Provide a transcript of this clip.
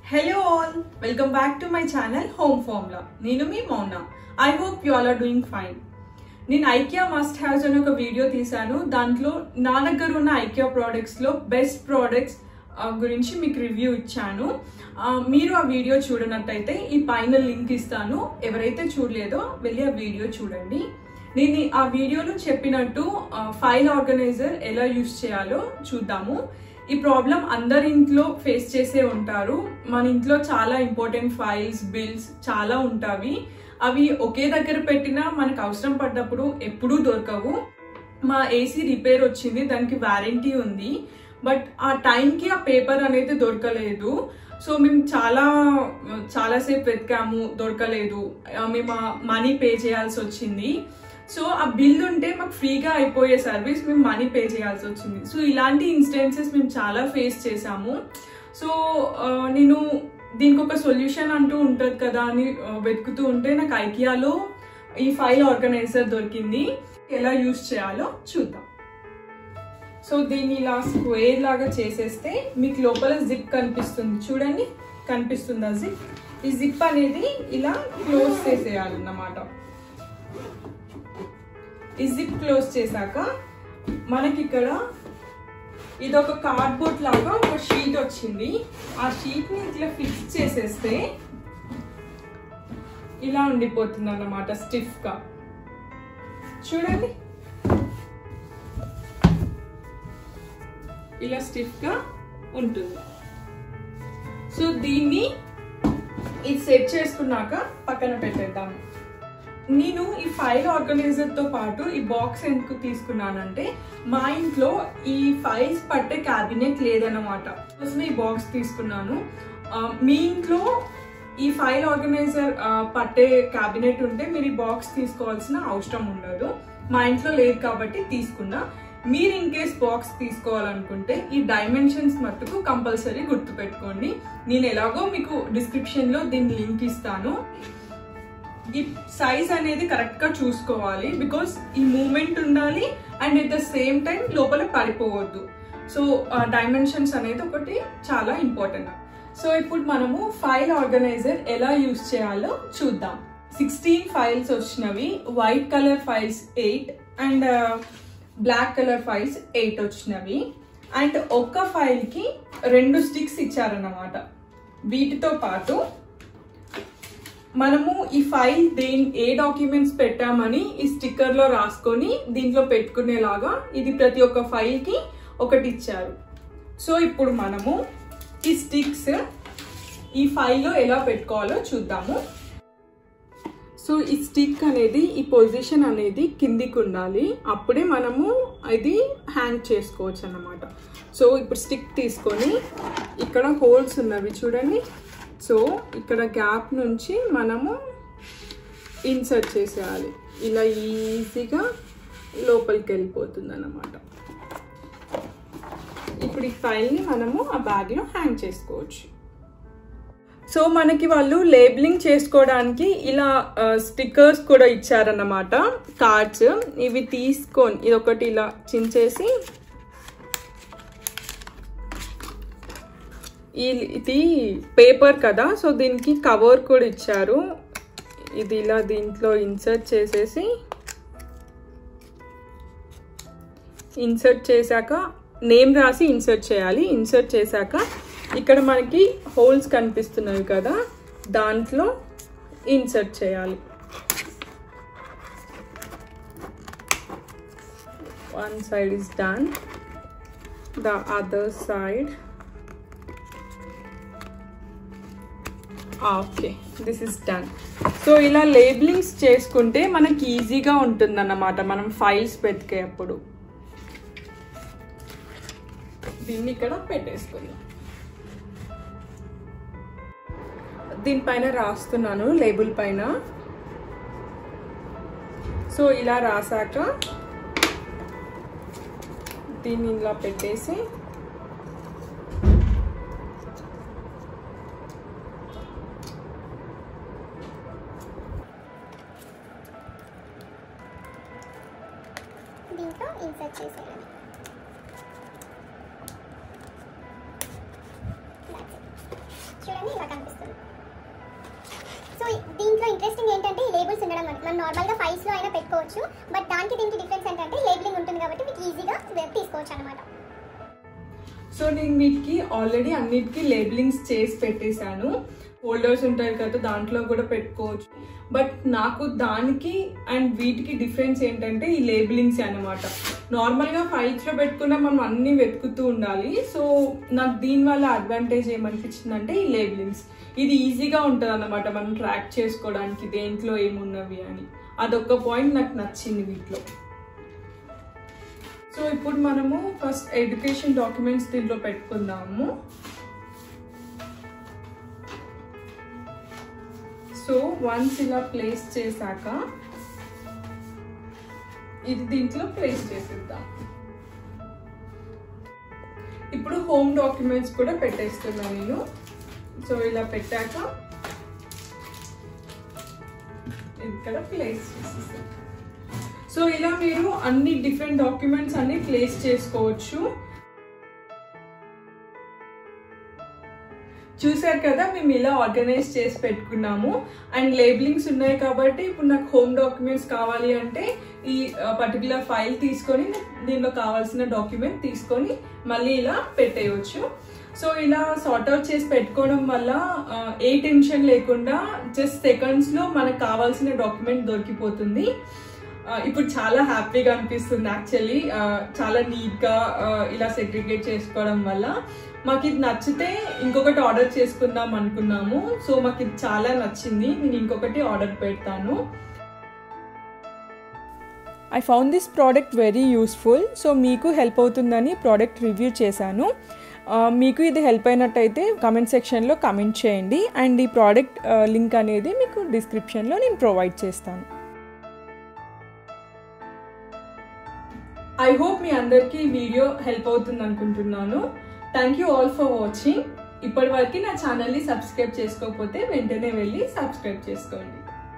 Hello all welcome back to my channel home ఫార్మ్లా నేను మీ Mouna I hope you all are doing fine నేను IKEA must haves అని ఒక వీడియో తీశాను దాంట్లో నా దగ్గర ఉన్న ఐకియా ప్రోడక్ట్స్లో బెస్ట్ ప్రోడక్ట్స్ గురించి మీకు రివ్యూ ఇచ్చాను ఆ, మీరు ఆ వీడియో చూడనట్టయితే ఈ పైన లింక్ ఇస్తాను ఎవరైతే చూడలేదో వెళ్ళి ఆ వీడియో చూడండి నేను ఆ వీడియోలో చెప్పినట్టు ఫైల్ ఆర్గనైజర్ ఎలా యూస్ చేయాలో చూద్దాము ఈ ప్రాబ్లం అందరి ఇంట్లో ఫేస్ చేసే ఉంటారు మన ఇంట్లో చాలా ఇంపార్టెంట్ ఫైల్స్ బిల్స్ చాలా ఉంటాయి అవి ఒకే దగ్గర పెట్టినా మనకు అవసరం పడ్డప్పుడు ఎప్పుడూ దొరకవు మా ఏసీ రిపేర్ వచ్చింది దానికి వారంటీ ఉంది బట్ ఆ టైంకి ఆ పేపర్ అనేది దొరకలేదు సో మేము చాలా చాలాసేపు వెతికాము దొరకలేదు ఆ, మేము మనీ పే చేయాల్సి వచ్చింది సో ఆ బిల్ ఉంటే మాకు ఫ్రీగా అయిపోయే సర్వీస్ మేము మనీ పే చేయాల్సి వచ్చింది సో ఇలాంటి ఇన్స్టెన్సెస్ మేము చాలా ఫేస్ చేసాము సో ఆ, నేను దీనికి ఒక సొల్యూషన్ అంటూ ఉంటుంది కదా అని ఆ, వెతుకుతూ ఉంటే నాకు ఐకియాలో ఈ ఫైల్ ఆర్గనైజర్ దొరికింది ఎలా యూజ్ చేయాలో చూద్దాం సో దీన్ని ఇలా స్క్వేర్ లాగా చేసేస్తే మీకు లోపల జిప్ కనిపిస్తుంది చూడండి కనిపిస్తుందా జిప్ ఈ జిప్ అనేది ఇలా క్లోజ్ చేసేయాలన్నమాట ఈ జిప్ క్లోజ్ చేశాక మనకి ఇక్కడ ఇది ఒక కార్డ్బోర్డ్ లాగా ఒక షీట్ వచ్చింది ఆ షీట్ ని ఇట్లా ఫిక్స్ చేసేస్తే ఇలా ఉండిపోతుంది అన్నమాట స్టిఫ్ గా చూడండి ఇలా స్టిఫ్ గా ఉంటుంది సో దీన్ని ఇది సెట్ చేసుకున్నాక పక్కన పెట్టేద్దాము నేను ఈ ఫైల్ ఆర్గనైజర్ తో పాటు ఈ బాక్స్ ఎందుకు తీసుకున్నానంటే మా ఇంట్లో ఈ ఫైల్స్ పట్టే క్యాబినెట్ లేదన్నమాట కోసం ఈ బాక్స్ తీసుకున్నాను ఆ, మీ ఇంట్లో ఈ ఫైల్ ఆర్గనైజర్ ఆ, పట్టే క్యాబినెట్ ఉంటే మీరు ఈ బాక్స్ తీసుకోవాల్సిన అవసరం ఉండదు మా ఇంట్లో లేదు కాబట్టి తీసుకున్నా మీరు ఇన్ కేస్ బాక్స్ తీసుకోవాలనుకుంటే ఈ డైమెన్షన్స్ మట్టుకు కంపల్సరీ గుర్తుపెట్టుకోండి నేను ఎలాగో మీకు డిస్క్రిప్షన్ లో దీని లింక్ ఇస్తాను ఈ సైజ్ అనేది కరెక్ట్ గా చూసుకోవాలి బికాస్ ఈ మూమెంట్ ఉండాలి and at the same time లోపల పడిపోవద్దు సో డైమెన్షన్స్ అనేది ఒకటి చాలా ఇంపార్టెంట్ సో ఇప్పుడు మనము ఫైల్ ఆర్గనైజర్ ఎలా యూస్ చేయాలో చూద్దాం సిక్స్టీన్ ఫైల్స్ వచ్చినవి white colour files eight and black colour files eight వచ్చినవి అండ్ ఒక్క ఫైల్ కి రెండు స్టిక్స్ ఇచ్చారన్నమాట వీటితో పాటు మనము ఈ ఫైల్ దేని ఏ డాక్యుమెంట్స్ పెట్టామని ఈ స్టిక్కర్ లో రాసుకొని దీంట్లో పెట్టుకునేలాగా ఇది ప్రతి ఒక్క ఫైల్ కి ఒకటి ఇచ్చారు సో ఇప్పుడు మనము ఈ స్టిక్స్ ఈ ఫైల్లో ఎలా పెట్టుకోవాలో చూద్దాము సో ఈ స్టిక్ అనేది ఈ పొజిషన్ అనేది కిందికి ఉండాలి అప్పుడే మనము ఇది హ్యాంగ్ చేసుకోవచ్చు అన్నమాట సో ఇప్పుడు స్టిక్ తీసుకొని ఇక్కడ హోల్స్ ఉన్నవి చూడండి సో ఇక్కడ గ్యాప్ నుంచి మనము ఇన్సర్ట్ చేసేయాలి ఇలా ఈజీగా లోపలికి వెళ్ళిపోతుంది అన్నమాట ఇప్పుడు ఈ ఫైల్ని మనము ఆ బ్యాగ్లో హ్యాంగ్ చేసుకోవచ్చు సో మనకి వాళ్ళు లేబులింగ్ చేసుకోవడానికి ఇలా స్టిక్కర్స్ కూడా ఇచ్చారన్నమాట కార్డ్స్ ఇవి తీసుకొని ఇది ఒకటి ఇలా చించేసి ఈ- ఇది పేపర్ కదా సో దీనికి కవర్ కూడా ఇచ్చారు ఇది ఇలా దీంట్లో ఇన్సర్ట్ చేసేసి ఇన్సర్ట్ చేశాక నేమ్ రాసి ఇన్సర్ట్ చేయాలి ఇన్సర్ట్ చేశాక ఇక్కడ మనకి హోల్స్ కనిపిస్తున్నవి కదా దాంట్లో ఇన్సర్ట్ చేయాలి one side is done the other side okay this is done so ఇలా లేబులింగ్స్ చేసుకుంటే మనకి ఈజీగా ఉంటుందన్నమాట మనం ఫైల్స్ వెతికేటప్పుడు దీన్ని ఇక్కడ పెట్టేసుకుందాం దీనిపైన రాస్తున్నాను లేబుల్ పైన సో ఇలా రాసాక దీన్ని ఇలా పెట్టేసి దీంతో ఇన్సర్ట్ చేసేయాలి That's it. చూడండి ఇలా కనిపిస్తుంది సో దీంట్లో ఇంట్రెస్టింగ్ ఏంటంటే ఈ లేబుల్స్ ఉండడం వల్ల మనం నార్మల్గా ఫైల్స్లో అయినా పెట్టుకోవచ్చు బట్ దానికి దీనికి డిఫరెన్స్ ఏంటంటే లేబులింగ్ ఉంటుంది కాబట్టి మీకు ఈజీగా తీసుకోవచ్చు అనమాట సో నేను వీటికి ఆల్రెడీ అన్నిటికీ లేబులింగ్స్ చేసి పెట్టేశాను హోల్డర్స్ ఉంటాయి కదా దాంట్లో కూడా పెట్టుకోవచ్చు బట్ నాకు దానికి అండ్ వీటికి డిఫరెన్స్ ఏంటంటే ఈ లేబులింగ్స్ అనమాట నార్మల్గా ఫైల్స్లో పెట్టుకున్న మనం అన్ని వెతుకుతూ ఉండాలి సో నాకు దీనివల్ల అడ్వాంటేజ్ ఏమనిపించిందంటే ఈ లేబులింగ్స్ ఇది ఈజీగా ఉంటుంది అన్నమాట మనం ట్రాక్ చేసుకోవడానికి దేంట్లో ఏమున్నవి అని అదొక పాయింట్ నాకు నచ్చింది వీటిలో సో ఇప్పుడు మనము ఫస్ట్ ఎడ్యుకేషన్ డాక్యుమెంట్స్ దీంట్లో పెట్టుకుందాము సో వన్స్ ఇలా ప్లేస్ చేశాక ఇది దీంట్లో ప్లేస్ చేసేద్దాం ఇప్పుడు హోమ్ డాక్యుమెంట్స్ కూడా పెట్టేస్తున్నా నేను సో ఇలా పెట్టాక ఇక్కడ ప్లేస్ చేసేస్తాను సో ఇలా మీరు అన్ని డిఫరెంట్ డాక్యుమెంట్స్ అన్ని ప్లేస్ చేసుకోవచ్చు చూసారు కదా మేము ఇలా ఆర్గనైజ్ చేసి పెట్టుకున్నాము అండ్ లేబులింగ్స్ ఉన్నాయి కాబట్టి ఇప్పుడు నాకు హోమ్ డాక్యుమెంట్స్ కావాలి అంటే ఈ పర్టికులర్ ఫైల్ తీసుకొని దీనిలో కావాల్సిన డాక్యుమెంట్ తీసుకొని మళ్ళీ ఇలా పెట్టేయచ్చు సో ఇలా సార్ట్ అవుట్ చేసి పెట్టుకోవడం వల్ల ఆ, ఏ టెన్షన్ లేకుండా జస్ట్ సెకండ్స్లో మనకు కావాల్సిన డాక్యుమెంట్ దొరికిపోతుంది ఆ, ఇప్పుడు చాలా హ్యాపీగా అనిపిస్తుంది యాక్చువల్లీ చాలా నీట్గా ఇలా సెగ్రిగేట్ చేసుకోవడం వల్ల మాకు ఇది నచ్చితే ఇంకొకటి ఆర్డర్ చేసుకుందాం అనుకున్నాము సో మాకు ఇది చాలా నచ్చింది నేను ఇంకొకటి ఆర్డర్ పెడతాను I found this product very useful so మీకు హెల్ప్ అవుతుందని ప్రోడక్ట్ రివ్యూ చేశాను ఆ, మీకు ఇది హెల్ప్ అయినట్టయితే కమెంట్ సెక్షన్లో కమెంట్ చేయండి అండ్ ఈ ప్రోడక్ట్ లింక్ అనేది మీకు డిస్క్రిప్షన్లో నేను ప్రొవైడ్ చేస్తాను ఐ హోప్ మీ అందరికీ ఈ వీడియో హెల్ప్ అవుతుంది అనుకుంటున్నాను thank you all for watching ఇప్పటి వరకు నా ఛానల్ని సబ్స్క్రైబ్ చేసుకోకపోతే వెంటనే వెళ్ళి సబ్స్క్రైబ్ చేసుకోండి